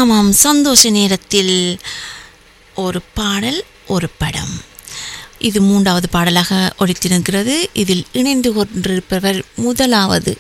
ஆமாம் சந்தோஷ நேரத்தில் ஒரு பாடல் ஒரு படம் இது மூன்றாவது பாடலாக ஒழித்திருக்கிறது இதில் இணைந்து கொண்டிருப்பவர் முதலாவது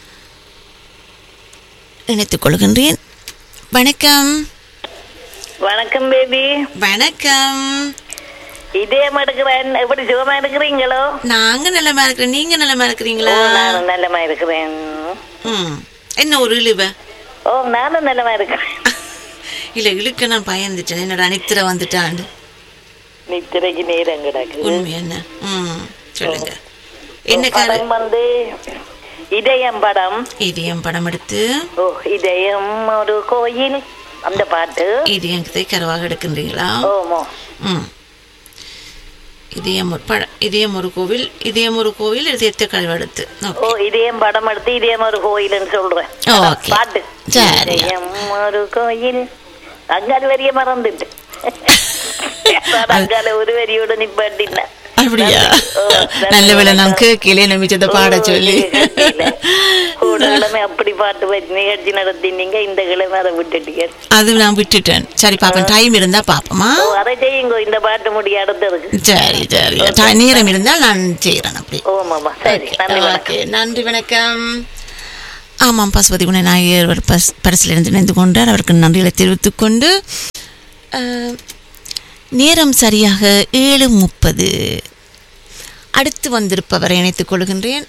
இணைத்துக் கொள்கின்றேன் வணக்கம் வணக்கம் பேபி வணக்கம் இதயம் எடுக்கிறேன் எப்படி சுகமா இருக்கிறீங்களோ நாங்க நல்லமா இருக்கிறேன் நீங்க நல்லமா இருக்கிறீங்களா ஓ நானும் நல்லமா இருக்கிறேன் ம் என்ன ஒரு இழுவ ஓ நானும் நல்லமா இருக்கிறேன் இல்ல இழுக்க நான் பயந்துட்டேன் என்னோட அனித்திர வந்துட்டாண்டு நித்திரைக்கு நேரம் கிடக்கு உண்மை என்ன ம் சொல்லுங்க என்ன கரு படம் வந்து இதயம் படம் இதயம் படம் எடுத்து ஓ இதயம் ஒரு கோயில் அந்த பாட்டு இதயத்தை கருவாக எடுக்கின்றீங்களா ஓமோ ம் இதயம் ஒரு பட இதயம் ஒரு கோவில் இதயம் ஒரு கோவில் இதயத்தை கருவெடுத்து ஓ இதயம் படம் எடுத்து இதயம் ஒரு கோயில்னு சொல்றேன் ஓகே. பாட்டு சரி. இதயம் ஒரு கோயில் அங்கால வரிய மறந்துட்டு அங்கால ஒரு வரியோட நிப்பாட்டின அப்படியா ஓ, நல்ல வேளை நான் கேட்கல நம்பிச்சதை பாட சொல்லி கூட கிழமை அப்படி பாட்டு வச்சு நிகழ்ச்சி நடத்தினீங்க இந்த கிழமை அதை விட்டுட்டீங்க அது நான் விட்டுட்டேன் சரி பாப்பேன் டைம் இருந்தா பாப்போமா ஓ, அதை செய்யுங்க இந்த பாட்டு முடிய அடுத்ததுக்கு சரி சரி ட- நேரம் இருந்தால் நான் செய்கிறேன் அப்படி ஓமாமா சரி நன்றி ஓகே வணக்கம் நன்றி வணக்கம் ஆமாம் பசுபதி குணநாயகர் அவர் பஸ் பரிசிலிருந்து இணைந்து கொண்டார் அவருக்கு நன்றிகளை தெரிவித்துக் கொண்டு அஹ், நேரம் சரியாக ஏழு முப்பது அடுத்து வந்திருப்பவரை இணைத்துக் கொள்கின்றேன்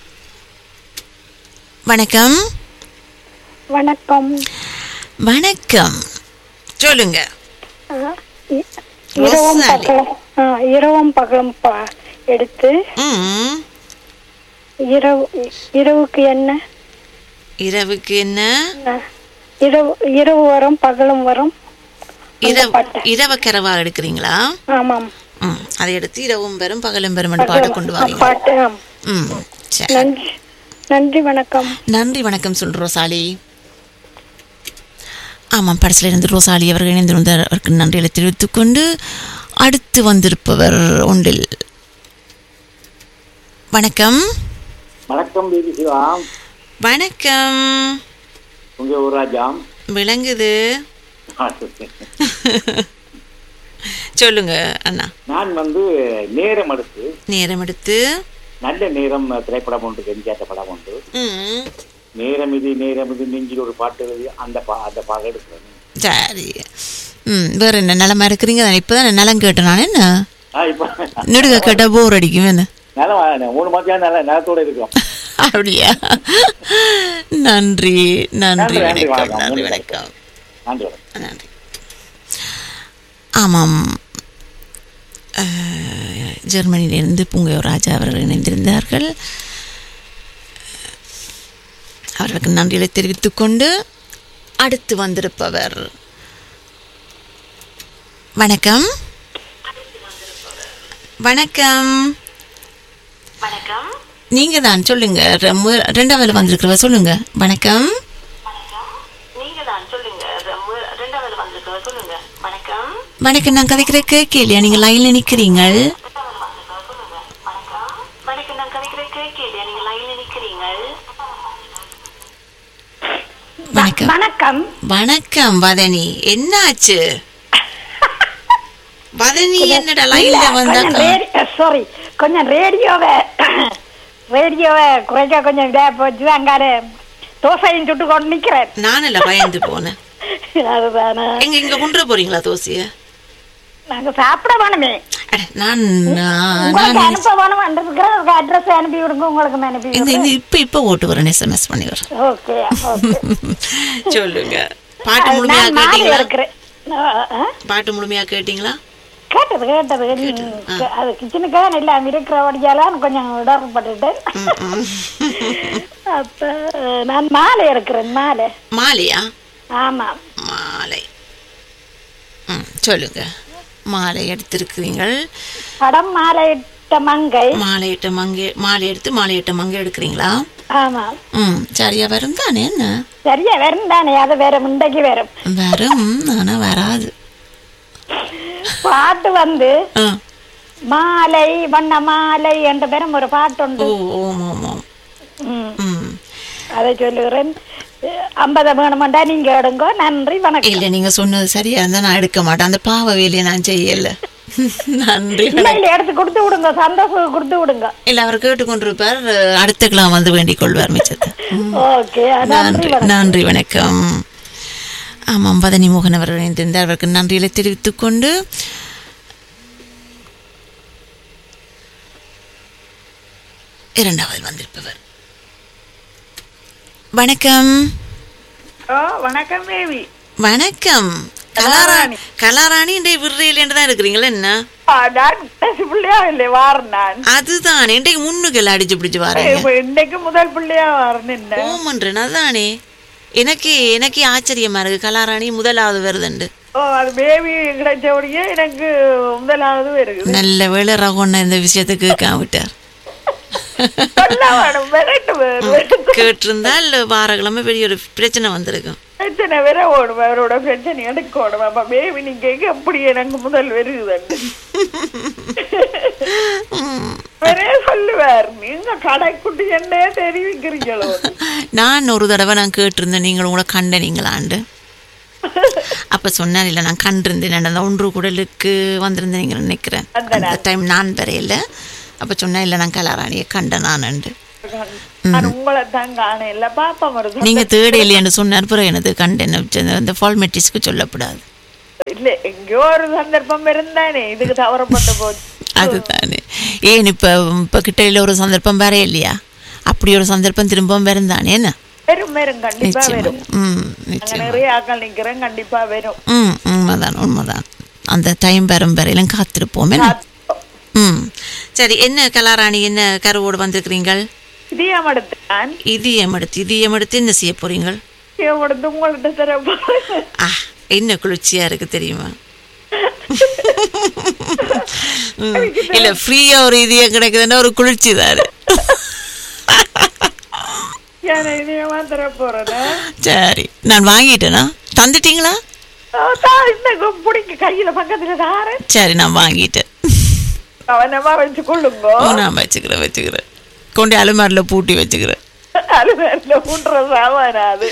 வணக்கம் வணக்கம் வணக்கம் சொல்லுங்க ஆ, இ- இரவும் ரோசாலி. பகலும் ஆ, இரவும் பகலும் பா எடுத்து ம் இரவு இரவுக்கு என்ன இரவுக்கு என்ன ஆ, இரவு இரவு வரும் பகலும் வரும் அந்த இரவு பாட்டு. இரவு கரவா எடுக்கிறீங்களா ஆமாம் ம் அதை எடுத்து இரவும் பெறும் பகலும் பெறும் என்று பாட கொண்டு ஆ, வாரீங்க பாட்டு ஆம். ம் சரி நன்றி நன்றி வணக்கம் நன்றி வணக்கம் சொல் ரோசாலி ஆமாம் படத்தில் இருந்து ரோசாலி அவர்கள் இணைந்திருந்தார் அவருக்கு நன்றிகளை தெரிவித்துக் கொண்டு அடுத்து வந்திருப்பவர் ஒன்றில் வணக்கம் வணக்கம் பேபி சிவா வணக்கம் உங்க ஊராஜாம் விளங்குது சொல்லுங்க அண்ணா நான் வந்து நேரம் எடுத்து நேரம் எடுத்து நல்ல நேரம் திரைப்படம் ஒன்று எம்ஜிஆர் படம் உண்டு ம் நேரம் இது நேரம் இது நெஞ்சில் ஒரு பாட்டு எழுதி அந்த பா அந்த பாக எடுக்கிறேன் சரி ம் வேற என்ன நிலமா இருக்கிறீங்க நான் இப்போதான் நிலம் கேட்டேன் நான் என்ன ஆ இப்போ நெடுக கேட்டால் போர் அடிக்கும் என்ன நிலம் மூணு மாதம் நல்ல நிலத்தோட இருக்கிறோம் அப்படியா நன்றி நன்றி நன்றி, நன்றி, வணக்கம் வணக்கம். நன்றி வணக்கம் நன்றி வணக்கம். நன்றி ஆமாம் அஹ், ஜெர்மனியிலிருந்து பூங்கையூர் ராஜா அவர்கள் இணைந்திருந்தார்கள் அவர்களுக்கு நன்றிகளை தெரிவித்துக் கொண்டு அடுத்து வந்திருப்பவர் வணக்கம் வணக்கம் நீங்க தான் சொல்லுங்க ரெ- ரெண்டாவது வந்திருக்கிறவ சொல்லுங்க வணக்கம் வணக்கம் நான் கதைக்கிற கேட்கலையா நீங்க லைன்ல நிக்கிறீங்க வணக்கம் வணக்கம் வணக்கம் வதனி என்னாச்சு வதனி என்னடா லைன்ல வந்தாக்கா சாரி கொஞ்சம் ரேடியோவை ரேடியோவை குறைக்க கொஞ்சம் இதா போச்சு அங்காரு தோசையும் சுட்டு கொண்டு நிக்கிறேன் நானல்ல பயந்து போனேன் அதுதானே எங்க இங்க கொண்டு போறீங்களா தோசைய நாங்க சாப்பிட வேணுமே அட, நான் நான் உங்களுக்கு நான் அனுப்ப வேணும் வந்திருக்கிற அட்ரஸ் அனுப்பி விடுங்க உங்களுக்கு நான் அனுப்பி இந்த விடுறேன் இந்த இப்ப இப்ப ஓட்டு வரேன் எஸ்எம்எஸ் பண்ணி வரேன் ஓகே ஓகே சொல்லுங்க பாட்டு அது முழுமையா நான் மாறி கேட்டீங்களா இருக்கிறேன் ஆ, ஆ. பாட்டு முழுமையா கேட்டீங்களா கேட்டது கேட்டது ம், அது கிச்சனுக்காக எல்லாம் இருக்கிறபடியாலாம் கொஞ்சம் இடர்பட்டுட்டேன் அப்ப நான் மாலை இருக்கிறேன் மாலை மாலையா ஆமா மாலை ம் சொல்லுங்க மாலை எடுத்திருக்கிறீங்கள் படம் மாலையிட்ட மங்கை மாலையிட்ட மங்கை மாலை எடுத்து மாலையிட்ட மங்கை எடுக்கிறீங்களா ஆமா ம் சரியா வரும் தானே என்ன சரியா வரும் தானே அது வேற முண்டைக்கு வரும் வரும் ஆனா வராது பாட்டு வந்து ஆ மாலை வண்ண மாலை என்ற பேரும் ஒரு பாட்டு ஓ உண்டு ஓம் ஓம் ஓம் ம், ம் அதை சொல்லுகிறேன் ஐம்பதை வேணுமெண்டா நீங்க எடுங்க நன்றி வணக்கம் இல்ல நீங்க சொன்னது சரியா இருந்தா நான் எடுக்க மாட்டேன் அந்த பாவ வேலையை நான் செய்யல நன்றி இல்ல இல்ல எடுத்து கொடுத்து விடுங்க சந்தோஷம் கொடுத்து விடுங்க இல்ல அவர் கேட்டுக்கொண்டிருப்பார் அடுத்த கிழமை வந்து வேண்டிக் கொள்வார் மிச்சத்தை ஓகே நன்றி நன்றி வணக்கம் நன்றி வணக்கம் ஆமாம் பதனி மோகன் அவர்கள் இணைந்திருந்தார் அவருக்கு நன்றிகளை தெரிவித்துக் கொண்டு இரண்டாவது வந்திருப்பவர் வணக்கம் ஓ வணக்கம் தேவி வணக்கம் கலாராணி கலாராணி இன்றைய விடுறையில் என்று தான் இருக்கிறீங்களா என்ன நான் கடைசி பிள்ளையா இல்லை வாரேன் நான் அதுதான் இன்றைக்கு முன்னுகள் அடிச்சு பிடிச்சு வாரீங்க இப்ப இன்னைக்கு முதல் பிள்ளையா வாரேன் என்ன ஓமன்றேன் அதானே எனக்கு எனக்கு ஆச்சரியமா இருக்கு கலாராணி முதலாவது வருதுண்டு ஓ அது பேபி கிடைச்சபடியே எனக்கு முதலாவது வருது நல்ல வேளை ரகுண்ண இந்த விஷயத்துக்கு காமிட்டார் சொல்ல வேணும் விரட்டு வேறு கேட்டிருந்தால் வாரக்கிழமை பெரிய ஒரு பிரச்சனை வந்திருக்கும் பிரச்சனை வேற ஓடும் அவரோட பிரச்சனை எனக்கு ஓடும் அப்ப பேபி நீங்க எப்படி எனக்கு முதல் வருகுதுண்டு வேறே சொல்லுவார் நீங்க கடைக்குட்டி என்னே தெரிவிக்கிறீங்களோ நான் ஒரு தடவை நான் கேட்டிருந்தேன் நீங்கள் உங்களை கண்டனீங்களாண்டு அப்ப சொன்னார் இல்லை நான் கண்டிருந்தேன் அந்த ஒன்று குடலுக்கு வந்திருந்தேன் நீங்கள் நினைக்கிறேன் அந்த டைம் நான் வரையில அப்ப சொன்னேன் இல்லை நான் கலாராணியை கண்ட நானுண்டு நான் உங்களை தான் காண இல்ல பாப்பா மருது நீங்க தேடி இல்லையான்னு சொன்னார் பிறகு எனது கண்டேன் அந்த ஃபார்மேட்டிஸ்க்கு சொல்லப்படாது இல்ல எங்கேயோ ஒரு சந்தர்ப்பம் இருந்தானே இதுக்கு தவறப்பட்டு போச்சு அதுதானே ஏன் இப்ப இப்ப கிட்டையில ஒரு சந்தர்ப்பம் வேற இல்லையா அப்படி ஒரு சந்தர்ப்பம் திரும்பவும் வருந்தானே என்ன வெறும் வெறும் கண்டிப்பா நிச்சயமா வரும் ம் அங்க நிச்சயம் நிறைய ஆக்கள் நிக்கிறேன் கண்டிப்பா வரும் ம் உண்மைதான் உண்மைதான் அந்த டைம் வரும் வரையிலும் காத்திருப்போம் என்ன ம் சரி என்ன கலாராணி என்ன கருவோடு வந்திருக்கிறீங்கள் இதையும் எடுத்தான் இதயம் எடுத்து இதயம் எடுத்து என்ன செய்ய போறீங்கள் இதையும் எடுத்து உங்கள்கிட்ட தர ஆ என்ன குளிர்ச்சியா இருக்கு தெரியுமா ம், இல்ல ஃப்ரீயா ஒரு இதயம் கிடைக்குதுன்னா ஒரு குளிர்ச்சி தான் ஏன்னா இதையமா தர போறேன் சரி நான் வாங்கிட்டேனா தந்துட்டீங்களா இந்த பிடிக்க கையில பக்கத்துல தாரேன் சரி நான் வாங்கிட்டேன் கவனமா வச்சு கொள்ளுங்க ஓ, நான் வச்சுக்கிறேன் வச்சுக்கிறேன் கொண்டு அலுமாரில் பூட்டி வச்சுக்கிறேன் அலுவலில் மூன்ற சாமான் அது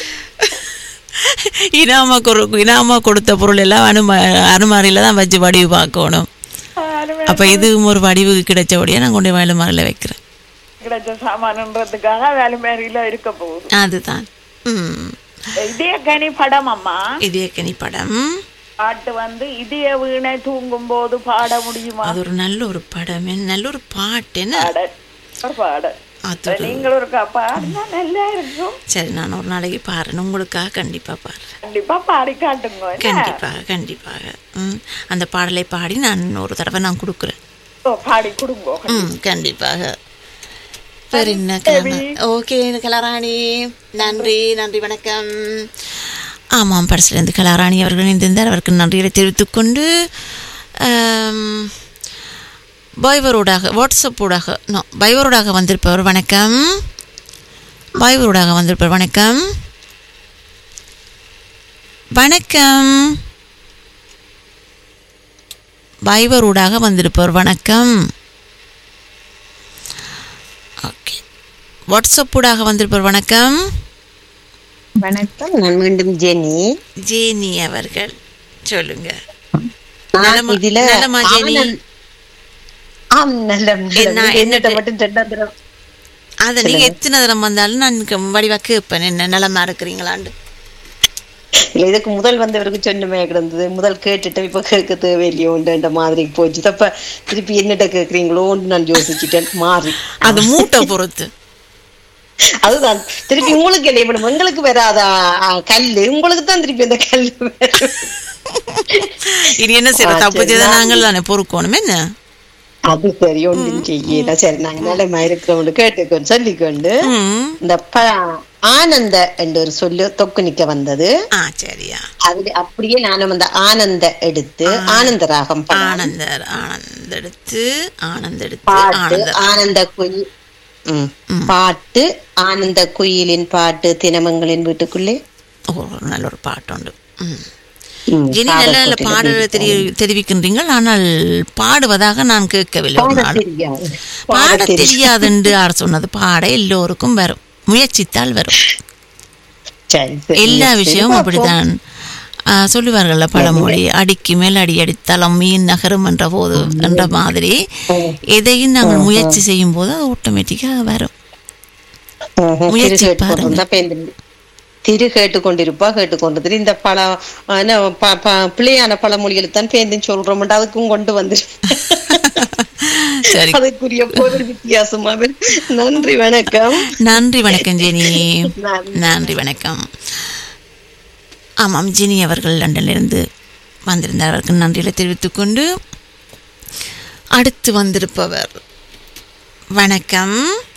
இனாமா கொடு இனாமா கொடுத்த பொருள் எல்லாம் அனுமா அனுமாரியில் தான் வச்சு வடிவு பார்க்கணும் அலுவலி அப்போ இதுவும் ஒரு வடிவு கிடைச்சபடியே நான் கொண்டு போய் அலுமாரியில் வைக்கிறேன் கிடைச்ச சாமான்ன்றதுக்காக வேலுமேரியில இருக்க போகுது அதுதான் ம் இதய கனி படம் அம்மா இதே கனி படம் பாட்டு வந்து இதய வீணை தூங்கும் போது பாட முடியுமா அது ஒரு நல்ல ஒரு படம் என்ன நல்ல ஒரு பாட்டு என்ன பாட ஒரு பாட அது ஒரு- நீங்களும் ஒரு பாடினா நல்லா இருக்கும் சரி நான் ஒரு நாளைக்கு பாடுறேன் உங்களுக்காக கண்டிப்பாக பாடுறேன் கண்டிப்பா பாடி காட்டுங்க என்ன? கண்டிப்பாக கண்டிப்பாக ம் அந்த பாடலை பாடி நான் ஒரு தடவை நான் கொடுக்குறேன் ஓ, பாடி கொடுங்க ம் கண்டிப்பாக வேற என்ன கிழமை ஓகே கலாராணி நன்றி நன்றி வணக்கம் ஆமாம் பரிசிலிருந்து கலாராணி அவர்கள் இணைந்திருந்தார் அவருக்கு நன்றியை தெரிவித்துக்கொண்டு ஆம், பைவரோடாக வாட்ஸ்அப்போடாக நோ பைவரோடாக வந்திருப்பவர் வணக்கம் பைவரோடாக வந்திருப்பவர் வணக்கம் வணக்கம் பைவரோடாக வந்திருப்பவர் வணக்கம் ஓகே வாட்ஸ்அப்போடாக வந்திருப்பவர் வணக்கம் வணக்கம் நான் மீண்டும் ஜெனி ஜேனி அவர்கள் சொல்லுங்க நான் நலமா- இதுல நலமா ஜெனி? ஆனந்த்- ஆம் நல்லம் என்ன- நல்லம். என்ன என்னட்ட மட்டும் ரெண்டாம் தடவை அதை நீங்க எத்தனை தரம் வந்தாலும் நான் க- வடிவா கேட்பேன் என்ன நலமா இருக்கிறீங்களான்னு இல்ல இதுக்கு முதல் வந்தவருக்கு சொன்னமே கிடந்தது முதல் கேட்டுட்டு இப்ப கேட்க தேவையில்லையோன்ற மாதிரி போச்சு அப்ப திருப்பி என்னட்ட கேக்குறீங்களோன்னு நான் யோசிச்சுட்டேன் மாறி அது மூட்டை பொறுத்து அதுதான் திருப்பி உங்களுக்கு என்ன இப்ப எங்களுக்கு வராதா ஆ, கல்லு உங்களுக்கு தான் திருப்பி அந்த கல்லு வரும். இது என்ன செய்யற ஆ, தப்பு சரி, செய்த நான் நாங்கள் தானே பொறுக்கணும் என்ன அது சரி ஒன்றும் செய்யல சரி நாங்க நிலைமை இருக்கிறவங்க கேட்டுக்கொண்டு சொல்லிக்கொண்டு ம். இந்த ப ஆனந்த என்ற ஒரு சொல்லு தொக்கு நிக்க வந்தது ஆ சரியா அதுல அப்படியே நானும் அந்த ஆனந்த எடுத்து ஆனந்த ராகம் படம் ஆனந்தர் ஆனந்த எடுத்து ஆனந்த எடுத்து பாட்டு ஆனந்தர் ஆனந்த குயில் ம். பாட்டு ஆனந்த குயிலின் பாட்டு தினமங்களின் வீட்டுக்குள்ளே ஓ நல்ல ஒரு பாட்டுண்டு ம் ம், ஜெனி நல்ல நல்ல பாடல் பாடலை தெரிய தெரிவிக்கின்றீர்கள் ஆனால் பாடுவதாக நான் கேட்கவில்லை ஒரு பாட நாள் தெரியாது பாட தெரியாது என்று யார் சொன்னது பாட எல்லோருக்கும் வரும் முயற்சித்தால் வரும் சரி சரி. எல்லா சரி, விஷயமும் பார்ப்போம். அப்படித்தான் ஆ, சொல்லுவார்கள்ல பழமொழி அடிக்கு மேல் அடி அடித்தாலும் மீன் நகரும் என்ற போது என்ற மாதிரி எதையும் நாங்கள் முயற்சி செய்யும் போது அது ஆட்டோமேட்டிக்காக வரும் ம்ஹும். திரு முயற்சி கேட்டு பாருங்க. கொண்டிருந்தா பேருந்து திரு கேட்டுக்கொண்டிருப்பா கேட்டுக்கொண்டது இந்த பழ என்ன, ப- ப- பிள்ளையான பழமொழிகள் தான் பேருந்து சொல்றோம் அதுக்கும் கொண்டு வந்துரு சரி அதுக்குரிய பொருள் வித்தியாசமா வரும். நன்றி வணக்கம் நன்றி வணக்கம் ஜெனி நன்றி. நன்றி வணக்கம் ஆமாம் ஜெனி அவர்கள் லண்டனிலிருந்து வந்திருந்தார் அவருக்கு நன்றிகளை தெரிவித்துக் கொண்டு அடுத்து வந்திருப்பவர் வணக்கம்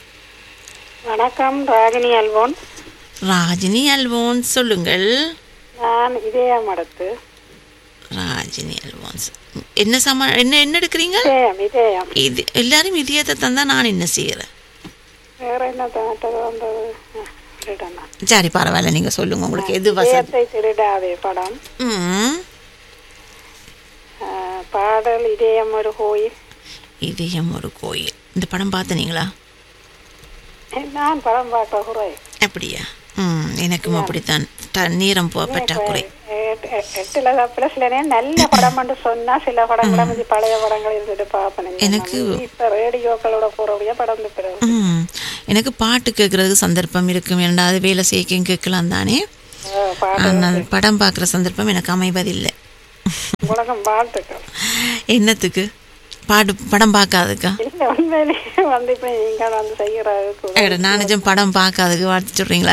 வணக்கம் ராகினி அல்வோன் ராஜினி அல்வோன்ஸ் சொல்லுங்கள் நான் இதய மடத்து ராஜினி அல்வோன்ஸ் என்ன சம என்ன என்ன எடுக்கிறீங்க இதயம் இதயம் இது எல்லாரும் இதயத்தை தந்தா நான் என்ன செய்யறேன் வேற என்ன தாட்டது வந்தது திருடனா சரி பரவாயில்ல நீங்க சொல்லுங்க உங்களுக்கு எது வசதி இதயத்தை திருடாதே படம் ம் ஆ, பாடல் இதயம் ஒரு கோயில் இதயம் ஒரு கோயில் இந்த படம் பார்த்தனீங்களா நான் படம் பார்க்க குறை அப்படியா ம் எனக்கும் அப்படித்தான் ட- நேரம் போ பற்றாக்குறை எட்டு- எட்டு- எட்டுல தப்புல சில நேரம் நல்ல படம் மட்டும் சொன்னா சில படங்களை வந்து பழைய படங்கள் இருந்துட்டு பார்ப்பேன் எனக்கு- இப்ப ரேடியோக்களோட போறபடியா படம் இருக்கிறது ம் எனக்கு பாட்டு கேட்கறதுக்கு சந்தர்ப்பம் இருக்கும் இரண்டாவது வேலை செய்யக்கும் கேட்கலாம் தானே பாடல் ஆனால் படம் பார்க்குற சந்தர்ப்பம் எனக்கு அமைவதில்லை உலகம் வாழ்த்துக்கள் என்னத்துக்கு பாட்டு படம் பார்க்காதுக்கா இல்ல உண்மையிலேயே வந்து இப்ப நீங்க வந்து செய்யறது எட நானஜம் படம் பார்க்காதுக்கு வாழ்த்து சொல்றீங்களா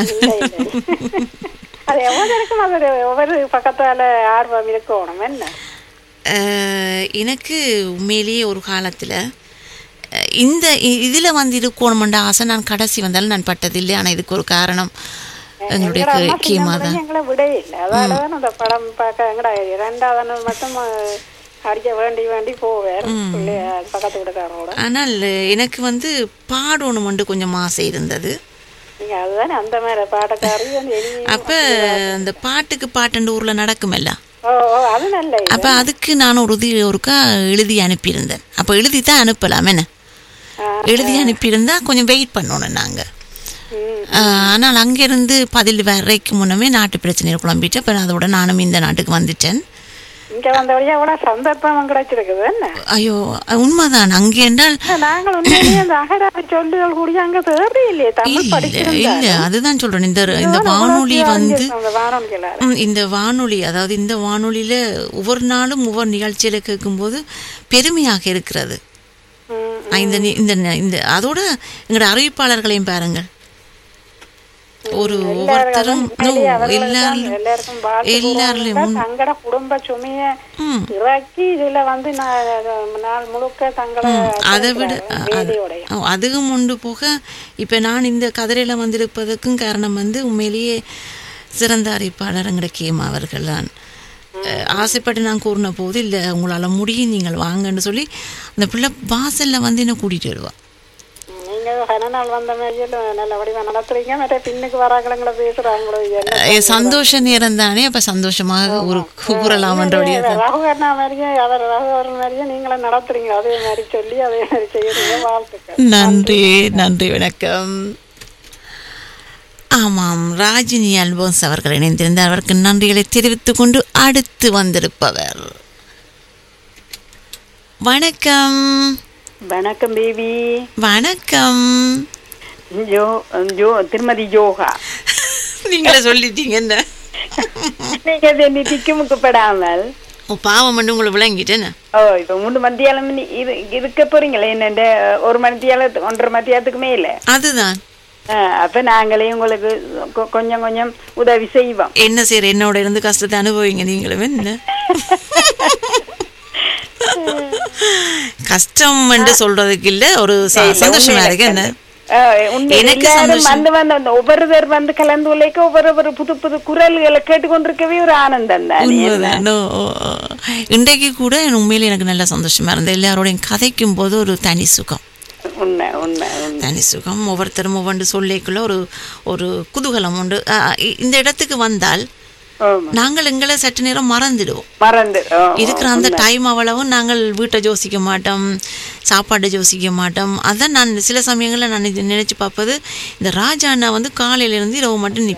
அது எவ்வளவு அது ஒரு ஒவ்வொரு பக்கத்தால ஆர்வம் இருக்கணும் என்ன அஹ், எனக்கு உண்மையிலேயே ஒரு காலத்தில் இந்த இதில் வந்து இருக்கணுமென்ற ஆசை நான் கடைசி வந்தாலும் நான் பட்டதில்லை ஆனால் இதுக்கு ஒரு காரணம் எங்களுடைய எங்கட அம்மா கீமா சின்ன தான் பிள்ளைங்க எங்களை விடவே இல்லை அதாலதான் அந்த படம் பார்க்க எங்கடா ரெண்டாவது நாள் மட்டும் அஹ், அடிக்க வேண்டி வேண்டி போவேன் பிள்ளைய பக்கத்து வீட்டுக்காரோட ஆனால் எனக்கு வந்து பாடணுமென்று கொஞ்சம் ஆசை இருந்தது நீங்க அதுதானே அந்த மாதிரி பாட்டக்காரி வந்து இனி அப்போ அந்த பாட்டுக்கு பாட்டுன்ற ஊரில் நடக்குமல்ல ஓ ஓ, அது நல்ல இது. அப்போ அதுக்கு நான் ஒரு இது ஒருக்கா எழுதி அனுப்பியிருந்தேன் அப்போ எழுதி தான் அனுப்பலாம் என்ன ஆ, எழுதி அனுப்பியிருந்தா கொஞ்சம் வெயிட் பண்ணணும் நாங்கள் ம். ஆனால் அங்கேருந்து பதில் வரைக்கும் முன்னமே நாட்டு பிரச்சனையை குழம்பிட்டு அப்புறம் அதோட நானும் இந்த நாட்டுக்கு வந்துட்டேன் இங்க வந்தபடியா எவ்வளவு சந்தர்ப்பம் கிடைச்சிருக்குது என்ன ஐயோ உண்மைதான் அங்கே என்றால் நாங்கள் உண்மையிலேயே அந்த அகராதி சொல்லுகள் கூடிய அங்க தேவை இல்லையே தமிழ் இல்லை படிச்சிருந்தா இல்லை அதுதான் சொல்கிறேன் இந்த இந்த வானொலி வந்து அந்த வானொலிகளால ம், இந்த வானொலி அதாவது இந்த வானொலியில் ஒவ்வொரு நாளும் ஒவ்வொரு நிகழ்ச்சியில் கேட்கும்போது பெருமையாக இருக்கிறது ம், ஆ, இந்த நி- இந்த ந- இந்த அதோட எங்களோட அறிவிப்பாளர்களையும் பாருங்கள் ஒரு ஒவ்வொருத்தரும் உண்மையிலேயே அவர்களுக்கு தான் எல்லாரும் எல்லாருக்கும் வாழ்த்து எல்லாருலயும் கூறுவாங்க. தங்களோட குடும்ப சுமைய ம் இறக்கி இதுல வந்து நா- நாள் முழுக்க தங்களை அதை விட அ- அது- வேலையோடைய ஓ, அதுவும் உண்டு போக இப்போ நான் இந்த கதிரையில் வந்திருப்பதற்கும் காரணம் வந்து உண்மையிலேயே சிறந்த அறிவிப்பாளர் எங்கட கேமா அவர்கள் தான் அஹ், ஆசைப்பட்டு நான் கூறின போது இல்லை உங்களால் முடியும் நீங்கள் வாங்கன்னு சொல்லி அந்த பிள்ளை வாசலில் வந்து என்ன கூட்டிகிட்டு வருவா நீங்க கன நாள் வந்த மாதிரி நல்ல வடிவா நடத்துறீங்க மற்ற பின்னுக்கு வராங்களங்கள பேசுறாங்களோ இது என்ன அஹ், சந்தோஷ நேரம் தானே அப்போ சந்தோஷமாக ஒரு கூறலாமன்றபடியே தான் ரகுகர்ணா மாதிரியே அவர் ரகுவரன் மாதிரியே நீங்களும் நடத்துறீங்க அதே மாதிரி சொல்லி அதே மாதிரி செய்யறீங்க வாழ்த்துக்கள் நன்றி நன்றி வணக்கம் ஆமாம் ராஜினி அல்போன்ஸ் அவர்கள் இணைந்திருந்தார் அவருக்கு நன்றிகளை தெரிவித்துக் கொண்டு அடுத்து வந்திருப்பவர் வணக்கம் வணக்கம் பேபி வணக்கம் ஜோ ஜோ திருமதி யோகா நீங்களே சொல்லிட்டீங்க என்ன நீங்க அதை நீ திக்குமுக்கப்படாமல் ஓ, பாவம் மட்டும் உங்களை விளங்கிட்டேன்னு ஓ இப்ப மூணு மத்தியாலம் நீ இரு இருக்க போறீங்களே என்ன ஒரு மத்தியாலம் ஒன்றரை மத்தியாலத்துக்கு மேல அதுதான் ஆ, அப்ப நாங்களே உங்களுக்கு கொ- கொஞ்சம் கொஞ்சம் உதவி செய்வோம் என்ன செய்யற என்னோட இருந்து கஷ்டத்தை அனுபவிங்க நீங்களும் என்ன கஷ்டம் என்று சொல்றதுக்கு இல்ல ஒரு ச- சந்தோஷமா இருக்கு என்ன ஆ, உண்மை எனக்கு எல்லாரும் சந்தோஷம். வந்து வந்து அந்த ஒவ்வொருவர் வந்து கலந்து உழைக்க ஒவ்வொரு ஒரு புது புது குரல்களை கேட்டுக்கொண்டிருக்கவே ஒரு ஆனந்தம் தான் உண்மைதான் ஓ, ஓ, ஓ. இன்றைக்கு கூட உண்மையிலே எனக்கு நல்ல சந்தோஷமா இருந்தது எல்லாரோடையும் கதைக்கும் போது ஒரு தனி சுகம் உண்மை உண்மை உண்மை தனி சுகம் ஒவ்வொருத்தரும் ஒவ்வொன்று சொல்லிக்குள்ள ஒரு ஒரு குதூகலம் உண்டு அ, இ- இந்த இடத்துக்கு வந்தால் ஆமா. நாங்கள் எங்களை சற்று நேரம் மறந்துடுவோம் மறந்து ஓ, ஓ, இருக்கிற அந்த டைம் அவ்வளவும் நாங்கள் வீட்டை யோசிக்க மாட்டோம் சாப்பாட்டை யோசிக்க மாட்டோம் அதான் நான் சில சமயங்களில் நான் இது நினைச்சு பார்ப்பது இந்த ராஜா அண்ணா வந்து காலையில இருந்து இரவு மட்டும் நிற்பேன் ஓ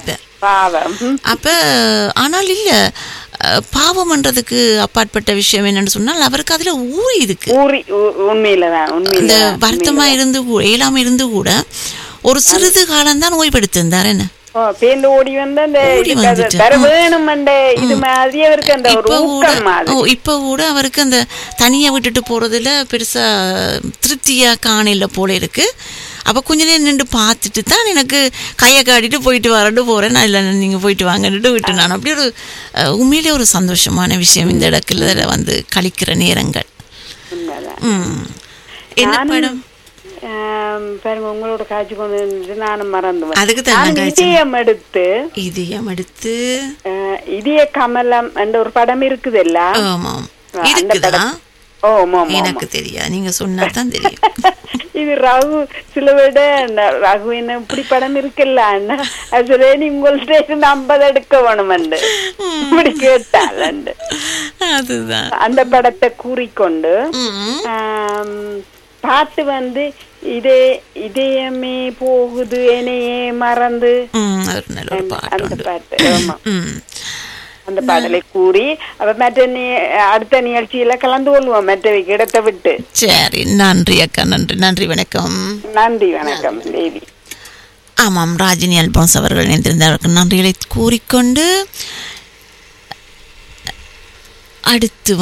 பாவம் அப்ப ஆனால் இல்ல அஹ், பாவம்ன்றதுக்கு அப்பாற்பட்ட விஷயம் என்னன்னு சொன்னால் அவருக்கு அதுல ஊறி இருக்கு ஊறி உ- உண்மையிலதான் இந்த உண்மையில வருத்தமா இருந்து கூட இயலாம இருந்து கூட ஒரு சிறிது காலம்தான் ஓய்வெடுத்திருந்தார் என்ன பேந்து ஓடி வந்து அந்த ஓடி இதுக்கு அது வந்துட்டு. தர ம். வேணும் அந்த இது மாதிரி அவருக்கு அந்த ஒரு இப்ப கூட ஊக்கம் மாதிரி ஓ, இப்ப கூட அவருக்கு அந்த தனியா விட்டுட்டு போறதுல பெருசா திருப்தியா காணையில போல இருக்கு அப்ப கொஞ்ச நேரம் நின்று பார்த்துட்டு தான் எனக்கு கையை காட்டிட்டு போயிட்டு வரட்டு போறேன் நான் இல்லை நீங்க போயிட்டு வாங்கன்னுட்டு விட்டு நான் அப்படி ஒரு அஹ், உண்மையிலே ஒரு சந்தோஷமான விஷயம் இந்த இடத்துல வந்து கழிக்கிற நேரங்கள் உண்மைதான். ம். என்ன நானும், படம் ஆம், பாருங்க உங்களோட காட்சி கொண்டு வந்து நானும் மறந்து அதுக்கு தான் நான் நான் காய்ச்சி- இதயம் எடுத்து இதயம் எடுத்து அஹ், இதய கமலம் என்ற ஒரு படம் இருக்குதுல்ல ஆமாம் அந்த இருக்குதா படம். ஓ ஆமா, ஆமா, எனக்கு ஆமா. தெரியாது நீங்க சொன்னா தான் தெரியும் இது ரகு சில விட ந- ரகு என்ன இப்படி படம் இருக்குல்ல அண்ணா அது சொல்ல நீ உங்கள்ட்ட இருந்து ஐம்பது எடுக்க வேணுமெண்டு இப்படி கேட்டாள் அதுதான் அந்த படத்தை கூறிக்கொண்டு ம். ஆம், பாட்டு வந்து இதே இதயமே போகுது என்னையே மறந்து ம், ஒரு நல்ல ஒரு பாட்டு அந்த உண்டு. பாட்டு ஆமா ம். அந்த பாடலை கூறி அப்ப மற்ற நி- அடுத்த நிகழ்ச்சியில கலந்து கொள்வோம் மற்றவைக்கு இடத்தை விட்டு சரி நன்றி அக்கா நன்றி நன்றி வணக்கம் நன்றி வணக்கம் தேவி ஆமாம் ராஜினி அல்போன்ஸ் அவர்கள் இணைந்திருந்தார்கள் நன்றிகளை கூறிக்கொண்டு அடுத்து